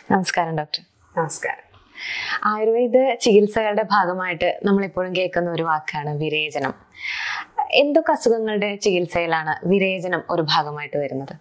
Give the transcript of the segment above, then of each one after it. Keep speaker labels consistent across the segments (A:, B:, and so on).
A: നമസ്കാരം ഡോക്ടർ
B: നമസ്കാരം
A: ആയുർവേദ ചികിത്സകളുടെ ഭാഗമായിട്ട് നമ്മളെപ്പോഴും കേൾക്കുന്ന ഒരു വാക്കാണ് വിരേചനം എന്തൊക്കെ അസുഖങ്ങളുടെ ചികിത്സയിലാണ് വിരേചനം ഒരു ഭാഗമായിട്ട് വരുന്നത്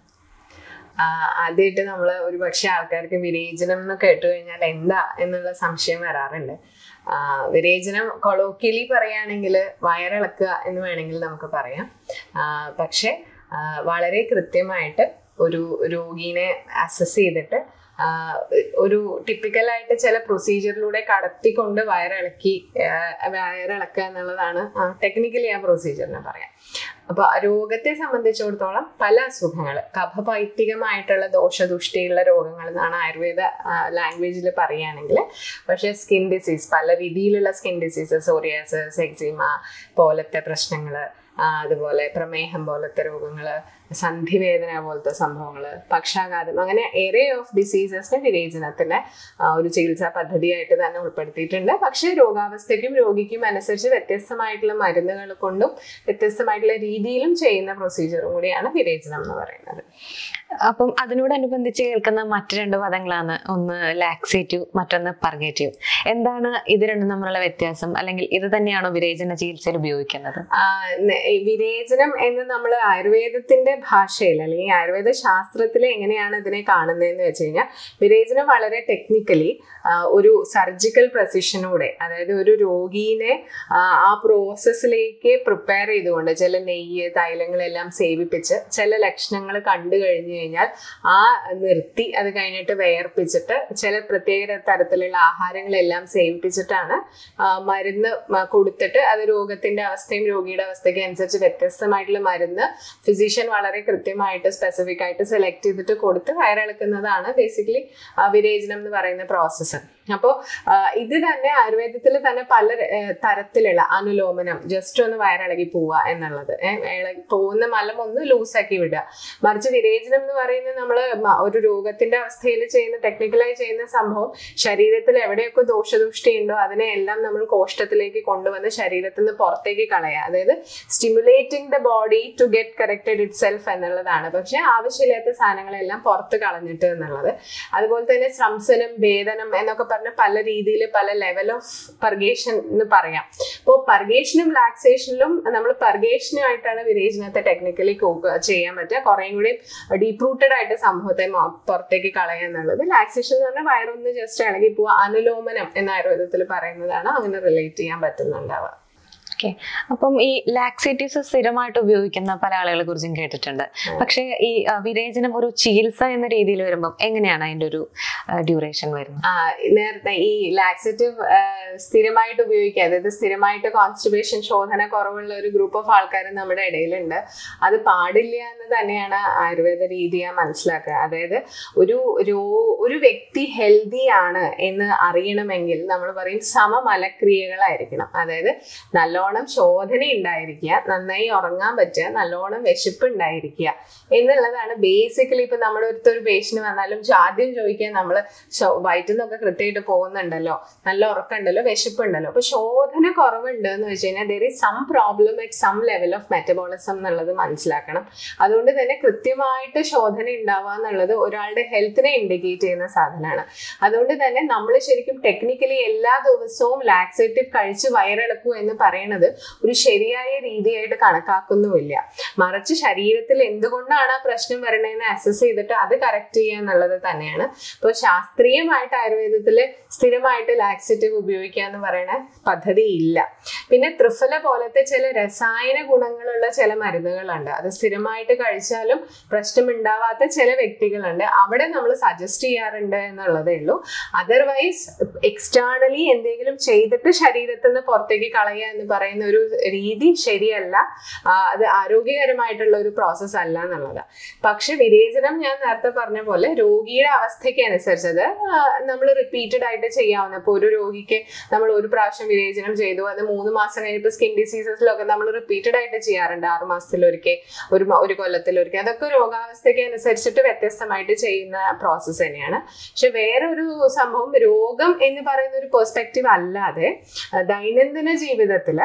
B: ആദ്യമായിട്ട് നമ്മൾ ഒരുപക്ഷെ ആൾക്കാർക്ക് വിരേചനം എന്ന് കേട്ട് കഴിഞ്ഞാൽ എന്താ എന്നുള്ള സംശയം വരാറുണ്ട് ആ, വിരേചനം കൊളോക്കിയലി പറയുകയാണെങ്കിൽ വയറിളക്കുക എന്ന് വേണമെങ്കിൽ നമുക്ക് പറയാം ആ, പക്ഷെ ആ, വളരെ കൃത്യമായിട്ട് ഒരു രോഗീനെ അസസ് ചെയ്തിട്ട് ആ, ഒരു ടിപ്പിക്കലായിട്ട് ചില പ്രൊസീജിയറിലൂടെ കടത്തിക്കൊണ്ട് വയറിളക്കി ആ, വയറിളക്കുക എന്നുള്ളതാണ് ടെക്നിക്കലി ആ പ്രൊസീജിയറിനെ പറയാം അപ്പൊ ആ രോഗത്തെ സംബന്ധിച്ചിടത്തോളം പല അസുഖങ്ങൾ കഫപൈത്തികമായിട്ടുള്ള ദോഷദുഷ്ടിയുള്ള രോഗങ്ങൾ എന്നാണ് ആയുർവേദ ലാംഗ്വേജിൽ പറയുകയാണെങ്കിൽ പക്ഷെ സ്കിൻ ഡിസീസ് പല രീതിയിലുള്ള സ്കിൻ ഡിസീസസ് സോറിയാസസ് എക്സിമ പോലത്തെ പ്രശ്നങ്ങൾ അതുപോലെ പ്രമേഹം പോലത്തെ രോഗങ്ങൾ സന്ധിവേദന പോലത്തെ സംഭവങ്ങൾ പക്ഷാഘാതം അങ്ങനെ ഏറെ ഓഫ് ഡിസീസസിന് വിരേചനത്തിന് ആ, ഒരു ചികിത്സാ പദ്ധതിയായിട്ട് തന്നെ ഉൾപ്പെടുത്തിയിട്ടുണ്ട് പക്ഷേ രോഗാവസ്ഥയ്ക്കും രോഗിക്കും അനുസരിച്ച് വ്യത്യസ്തമായിട്ടുള്ള മരുന്നുകൾ കൊണ്ടും വ്യത്യസ്തമായിട്ടുള്ള രീതിയിലും ചെയ്യുന്ന പ്രൊസീജിയറും കൂടിയാണ് വിരേചനം എന്ന് പറയുന്നത്
A: അപ്പം അതിനോടനുബന്ധിച്ച് കേൾക്കുന്ന മറ്റു രണ്ട് പദങ്ങളാണ് ഒന്ന് ലാക്സേറ്റീവ് മറ്റൊന്ന് പർഗേറ്റീവ് എന്താണ് ഇത് രണ്ടും തമ്മിലുള്ള വ്യത്യാസം അല്ലെങ്കിൽ ഇത് തന്നെയാണോ വിരേചന ചികിത്സയിൽ ഉപയോഗിക്കുന്നത്
B: ആ, ന- ഈ വിരേചനം എന്ന് നമ്മൾ ആയുർവേദത്തിന്റെ ഭാഷയിൽ അല്ലെങ്കിൽ ആയുർവേദ ശാസ്ത്രത്തിൽ എങ്ങനെയാണ് ഇതിനെ കാണുന്നതെന്ന് വെച്ച് കഴിഞ്ഞാൽ വിരേചനം വളരെ ടെക്നിക്കലി ഒരു സർജിക്കൽ പ്രസിഷനോടെ അതായത് ഒരു രോഗീനെ ആ, ആ പ്രോസസ്സിലേക്ക് പ്രിപ്പയർ ചെയ്തുകൊണ്ട് ചില നെയ്യ് തൈലങ്ങളെല്ലാം സേവിപ്പിച്ച് ചില ലക്ഷണങ്ങൾ കണ്ടു കഴിഞ്ഞു കഴിഞ്ഞാൽ ആ നിർത്തി അത് കഴിഞ്ഞിട്ട് വേർപ്പിച്ചിട്ട് ചില പ്രത്യേക തരത്തിലുള്ള ആഹാരങ്ങളെല്ലാം സേവിപ്പിച്ചിട്ടാണ് ആ, മരുന്ന് മ- കൊടുത്തിട്ട് അത് രോഗത്തിന്റെ അവസ്ഥയും രോഗിയുടെ അവസ്ഥയ്ക്ക് അനുസരിച്ച് വ്യത്യസ്തമായിട്ടുള്ള മരുന്ന് ഫിസിഷ്യൻ വളരെ കൃത്യമായിട്ട് സ്പെസിഫിക് ആയിട്ട് സെലക്ട് ചെയ്തിട്ട് കൊടുത്ത് വയറിളക്കുന്നതാണ് ബേസിക്കലി വിരേചനം എന്ന് പറയുന്ന പ്രോസസ്സ് അപ്പോൾ ഇത് തന്നെ ആയുർവേദത്തിൽ തന്നെ പല ആ, തരത്തിലുള്ള അനുലോമനം ജസ്റ്റ് ഒന്ന് വയറിളകി പോവുക എന്നുള്ളത് ഏഹ് ഇളകി പോകുന്ന മലം ഒന്ന് ലൂസാക്കി വിടുക മറിച്ച് വിരേചനം എന്ന് പറയുന്നത് നമ്മൾ ഒരു രോഗത്തിന്റെ അവസ്ഥയിൽ ചെയ്യുന്ന ടെക്നിക്കലായി ചെയ്യുന്ന സംഭവം ശരീരത്തിൽ എവിടെയൊക്കെ ദോഷദുഷ്ടി ഉണ്ടോ അതിനെ എല്ലാം നമ്മൾ കോഷ്ടത്തിലേക്ക് കൊണ്ടുവന്ന് ശരീരത്തിൽ നിന്ന് പുറത്തേക്ക് കളയുക അതായത് stimulating the body to get corrected itself എന്നുള്ളതാണ് പക്ഷെ ആവശ്യമില്ലാത്ത സാധനങ്ങളെല്ലാം പുറത്ത് കളഞ്ഞിട്ട് എന്നുള്ളത് അതുപോലെ തന്നെ സംസനം ഭേദനം എന്നൊക്കെ പറഞ്ഞ പല രീതിയിൽ പല ലെവൽ ഓഫ് പർഗേഷൻ എന്ന് പറയാം അപ്പോൾ പർഗേഷനും ലാക്സേഷനിലും നമ്മൾ പർഗേഷനുമായിട്ടാണ് വിരേചനത്തെ ടെക്നിക്കലി ചെയ്യാൻ പറ്റുക കുറേയും കൂടി ഡീപ് റൂട്ടഡ് ആയിട്ട് സംഭവത്തെ മൊ- പുറത്തേക്ക് കളയുക എന്നുള്ളത് ലാക്സേഷൻ എന്ന് പറഞ്ഞാൽ വയറൊന്ന് ജസ്റ്റ് ഇളകി പോവുക അനുലോമനം എന്ന ആയുർവേദത്തിൽ പറയുന്നതാണ് അങ്ങനെ റിലേറ്റ് ചെയ്യാൻ പറ്റുന്നുണ്ടാവുക
A: ഓക്കെ അപ്പം ഈ ലാക്സേറ്റീവ്സ് സ്ഥിരമായിട്ട് ഉപയോഗിക്കുന്ന പല ആളുകളെ കുറിച്ചും കേട്ടിട്ടുണ്ട് പക്ഷേ ഈ ആ, വിരേചനം ഒരു ചികിത്സ എന്ന രീതിയിൽ വരുമ്പം എങ്ങനെയാണ് അതിന്റെ ഒരു ഡ്യൂറേഷൻ വരുന്നത്
B: ആ, നേരത്തെ ഈ ലാക്സേറ്റീവ് സ്ഥിരമായിട്ട് ഉപയോഗിക്കുക അതായത് സ്ഥിരമായിട്ട് കോൺസ്റ്റിബേഷൻ ശോധന കുറവുള്ള ഒരു ഗ്രൂപ്പ് ഓഫ് ആൾക്കാർ നമ്മുടെ ഇടയിലുണ്ട് അത് പാടില്ല എന്ന് തന്നെയാണ് ആയുർവേദ രീതിയാ മനസ്സിലാക്കുക അതായത് ഒരു രോ ഒരു വ്യക്തി ഹെൽത്തി ആണ് എന്ന് അറിയണമെങ്കിൽ നമ്മൾ പറയും സമമലക്രിയകളായിരിക്കണം അതായത് നല്ലോണം ശോധന ഉണ്ടായിരിക്കുക നന്നായി ഉറങ്ങാൻ പറ്റുക നല്ലോണം വിശപ്പ് ഉണ്ടായിരിക്കുക എന്നുള്ളതാണ് ബേസിക്കലി ഇപ്പൊ നമ്മുടെ അടുത്ത് ഒരു പേഷ്യന്റ് വന്നാലും ആദ്യം ചോദിക്കാൻ നമ്മൾ വയറ്റിൽ നിന്നൊക്കെ കൃത്യമായിട്ട് പോകുന്നുണ്ടല്ലോ നല്ല ഉറക്കമുണ്ടല്ലോ വിശപ്പുണ്ടല്ലോ അപ്പൊ ശോധന കുറവുണ്ട് എന്ന് വെച്ച് കഴിഞ്ഞാൽ there is some problem at some level of metabolism എന്നുള്ളത് മനസ്സിലാക്കണം അതുകൊണ്ട് തന്നെ കൃത്യമായിട്ട് ശോധന ഉണ്ടാവുക എന്നുള്ളത് ഒരാളുടെ ഹെൽത്തിനെ ഇൻഡിക്കേറ്റ് ചെയ്യുന്ന സാധനമാണ് അതുകൊണ്ട് തന്നെ നമ്മൾ ശരിക്കും ടെക്നിക്കലി എല്ലാ ദിവസവും ലാക്സേറ്റീവ് കഴിച്ച് വയറിളക്കൂ എന്ന് പറയണത് ഒരു ശരിയായ രീതിയായിട്ട് കണക്കാക്കുന്നുമില്ല മറിച്ച് ശരീരത്തിൽ എന്തുകൊണ്ടാണ് ആ പ്രശ്നം വരണതെന്ന് അസസ് ചെയ്തിട്ട് അത് കറക്റ്റ് ചെയ്യുക എന്നുള്ളത് തന്നെയാണ് ഇപ്പോൾ ശാസ്ത്രീയമായിട്ട് ആയുർവേദത്തിൽ സ്ഥിരമായിട്ട് ലാക്സേറ്റീവ് ഉപയോഗിക്കുക എന്ന് പറയുന്ന പദ്ധതി ഇല്ല പിന്നെ ത്രിഫല പോലത്തെ ചില രസായന ഗുണങ്ങളുള്ള ചില മരുന്നുകളുണ്ട് അത് സ്ഥിരമായിട്ട് കഴിച്ചാലും പ്രശ്നം ഉണ്ടാവാത്ത ചില വ്യക്തികളുണ്ട് അവിടെ നമ്മൾ സജസ്റ്റ് ചെയ്യാറുണ്ട് എന്നുള്ളതേ ഉള്ളൂ അതർവൈസ് എക്സ്റ്റേണലി എന്തെങ്കിലും ചെയ്തിട്ട് ശരീരത്തിൽ നിന്ന് പുറത്തേക്ക് കളയുക എന്ന് പറയുന്ന ഒരു രീതി ശരിയല്ല ആ, അത് ആരോഗ്യകരമായിട്ടുള്ള ഒരു പ്രോസസ്സ് അല്ല എന്നുള്ളതാണ് പക്ഷെ വിരേചനം ഞാൻ നേരത്തെ പറഞ്ഞ പോലെ രോഗിയുടെ അവസ്ഥയ്ക്ക് അനുസരിച്ചത് നമ്മൾ റിപ്പീറ്റഡ് ആയിട്ട് ചെയ്യാവുന്ന ഇപ്പോൾ ഒരു രോഗിക്ക് നമ്മൾ ഒരു പ്രാവശ്യം വിരേചനം ചെയ്തു അത് മൂന്ന് മാസം കഴിഞ്ഞപ്പോൾ സ്കിൻ ഡിസീസസിലൊക്കെ നമ്മൾ റിപ്പീറ്റഡ് ആയിട്ട് ചെയ്യാറുണ്ട് ആറ് മാസത്തിലൊരിക്കൽ ഒരു മ- ഒരു കൊല്ലത്തിലൊരിക്കൽ അതൊക്കെ രോഗാവസ്ഥയ്ക്ക് അനുസരിച്ചിട്ട് വ്യത്യസ്തമായിട്ട് ചെയ്യുന്ന പ്രോസസ്സ് തന്നെയാണ് പക്ഷെ വേറൊരു സംഭവം രോഗം എന്ന് പറയുന്ന ഒരു പെർസ്പെക്റ്റീവ് അല്ലാതെ ആ, ദൈനംദിന ജീവിതത്തിൽ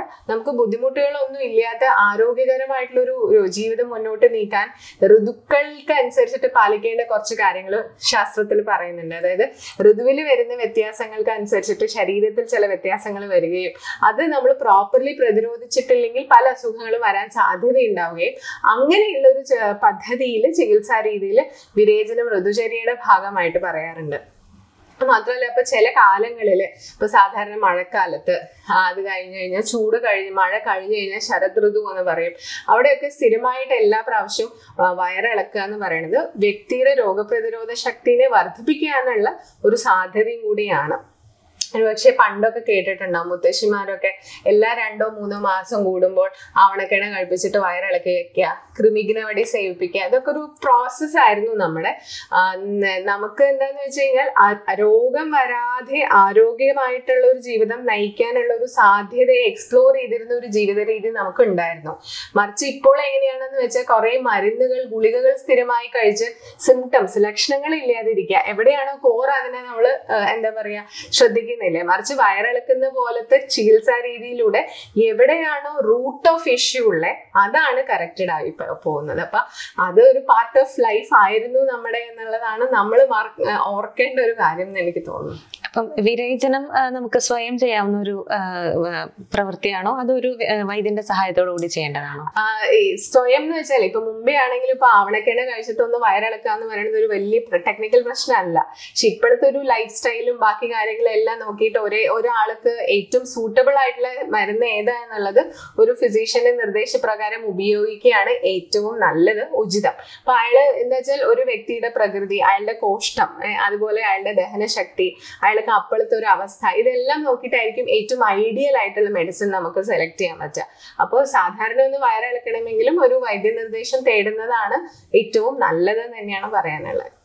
B: നമുക്ക് ബുദ്ധിമുട്ടുകളൊന്നും ഇല്ലാത്ത ആരോഗ്യകരമായിട്ടുള്ള ഒരു ഒരു ജീവിതം മുന്നോട്ട് നീക്കാൻ ഋതുക്കൾക്ക് അനുസരിച്ചിട്ട് പാലിക്കേണ്ട കുറച്ച് കാര്യങ്ങൾ ശാസ്ത്രത്തിൽ പറയുന്നുണ്ട് അതായത് ഋതുവിൽ വരുന്ന വ്യത്യാസങ്ങൾക്ക് അനുസരിച്ചിട്ട് ശരീരത്തിൽ ചില വ്യത്യാസങ്ങൾ വരികയും അത് നമ്മൾ പ്രോപ്പർലി പ്രതിരോധിച്ചിട്ടില്ലെങ്കിൽ പല അസുഖങ്ങളും വരാൻ സാധ്യതയുണ്ടാവുകയും അങ്ങനെയുള്ള ഒരു പദ്ധതിയിൽ ചികിത്സാ രീതിയിൽ വിരേചനം ഋതുചര്യയുടെ ഭാഗമായിട്ട് പറയാറുണ്ട് മാത്രമല്ല ഇപ്പൊ ചില കാലങ്ങളിൽ ഇപ്പൊ സാധാരണ മഴക്കാലത്ത് ആ, അത് കഴിഞ്ഞു കഴിഞ്ഞാൽ ചൂട് കഴിഞ്ഞ് മഴ കഴിഞ്ഞു കഴിഞ്ഞാൽ ശരത് ഋതു എന്ന് പറയും അവിടെയൊക്കെ സ്ഥിരമായിട്ട് എല്ലാ പ്രാവശ്യവും ആ, വയറിളക്കുക എന്ന് പറയുന്നത് വ്യക്തിയുടെ രോഗപ്രതിരോധ ശക്തിനെ വർദ്ധിപ്പിക്കുക എന്നുള്ള ഒരു സാധ്യതയും കൂടിയാണ് പക്ഷെ പണ്ടൊക്കെ കേട്ടിട്ടുണ്ടാവും മുത്തശ്ശിമാരൊക്കെ എല്ലാ രണ്ടോ മൂന്നോ മാസം കൂടുമ്പോൾ ആവണക്കിണ കഴിപ്പിച്ചിട്ട് വയറിളക്കി വെക്കുക കൃമികിനവടി സേവിപ്പിക്കുക അതൊക്കെ ഒരു പ്രോസസ് ആയിരുന്നു നമ്മുടെ ആ, ന- നമുക്ക് എന്താന്ന് വെച്ച് കഴിഞ്ഞാൽ ആ- രോഗം വരാതെ ആരോഗ്യമായിട്ടുള്ള ഒരു ജീവിതം നയിക്കാനുള്ള ഒരു സാധ്യതയെ എക്സ്പ്ലോർ ചെയ്തിരുന്ന ഒരു ജീവിത രീതി നമുക്ക് ഉണ്ടായിരുന്നു മറിച്ച് ഇപ്പോൾ എങ്ങനെയാണെന്ന് വെച്ചാൽ കുറെ മരുന്നുകൾ ഗുളികകൾ സ്ഥിരമായി കഴിച്ച് സിംറ്റംസ് ലക്ഷണങ്ങൾ ഇല്ലാതിരിക്കുക എവിടെയാണോ കോർ അതിനെ നമ്മൾ എന്താ പറയാ ശ്രദ്ധിക്കുന്നില്ല മറിച്ച് വയറിളക്കുന്ന പോലത്തെ ചികിത്സാ രീതിയിലൂടെ എവിടെയാണോ റൂട്ട് ഓഫ് ഇഷ്യൂ ഉള്ളത് അതാണ് കറക്റ്റഡ് ആയി പ- പോകുന്നത് അപ്പൊ അത് ഒരു പാർട്ട് ഓഫ് ലൈഫ് ആയിരുന്നു നമ്മുടെ എന്നുള്ളതാണ് നമ്മൾ ഓർക്കേണ്ട ഒരു കാര്യം എന്ന് എനിക്ക് തോന്നുന്നു
A: അപ്പം വിരേചനം ആ, നമുക്ക് സ്വയം ചെയ്യാവുന്ന ഒരു ആ, ആ, പ്രവൃത്തിയാണോ അതോ ഒരു ആ, വൈദ്യന്റെ സഹായത്തോടു കൂടി ചെയ്യേണ്ടതാണോ
B: ആ, ഈ സ്വയം എന്ന് വെച്ചാൽ ഇപ്പൊ മുമ്പേ ആണെങ്കിലും ഇപ്പൊ ആവണക്കെണ്ണ കഴിച്ചിട്ടൊന്ന് വയറിളക്കുക എന്ന് പറയുന്നത് ഒരു വലിയ ടെക്നിക്കൽ പ്രശ്നമല്ല പക്ഷെ ഇപ്പോഴത്തെ ഒരു ലൈഫ് സ്റ്റൈലും ബാക്കി കാര്യങ്ങളും എല്ലാം നോക്കിയിട്ട് ഒരേ ഒരാൾക്ക് ഏറ്റവും സൂട്ടബിൾ ആയിട്ടുള്ള മരുന്ന് ഏതാ എന്നുള്ളത് ഒരു ഫിസീഷ്യന്റെ നിർദ്ദേശപ്രകാരം ഉപയോഗിക്കുകയാണ് ഏറ്റവും നല്ലത് ഉചിതം അപ്പൊ അയാള് എന്താ വെച്ചാൽ ഒരു വ്യക്തിയുടെ പ്രകൃതി അയാളുടെ കോഷ്ടം ഏ, അതുപോലെ അയാളുടെ ദഹനശക്തി അയാൾക്ക് അപ്പോഴത്തെ ഒരു അവസ്ഥ ഇതെല്ലാം നോക്കിയിട്ടായിരിക്കും ഏറ്റവും ഐഡിയൽ ആയിട്ടുള്ള മെഡിസിൻ നമുക്ക് സെലക്ട് ചെയ്യാൻ പറ്റുക അപ്പോൾ സാധാരണ ഒന്ന് വയറിളക്കണമെങ്കിലും ഒരു വൈദ്യനിർദ്ദേശം തേടുന്നതാണ് ഏറ്റവും നല്ലത് തന്നെയാണ് പറയാനുള്ളത്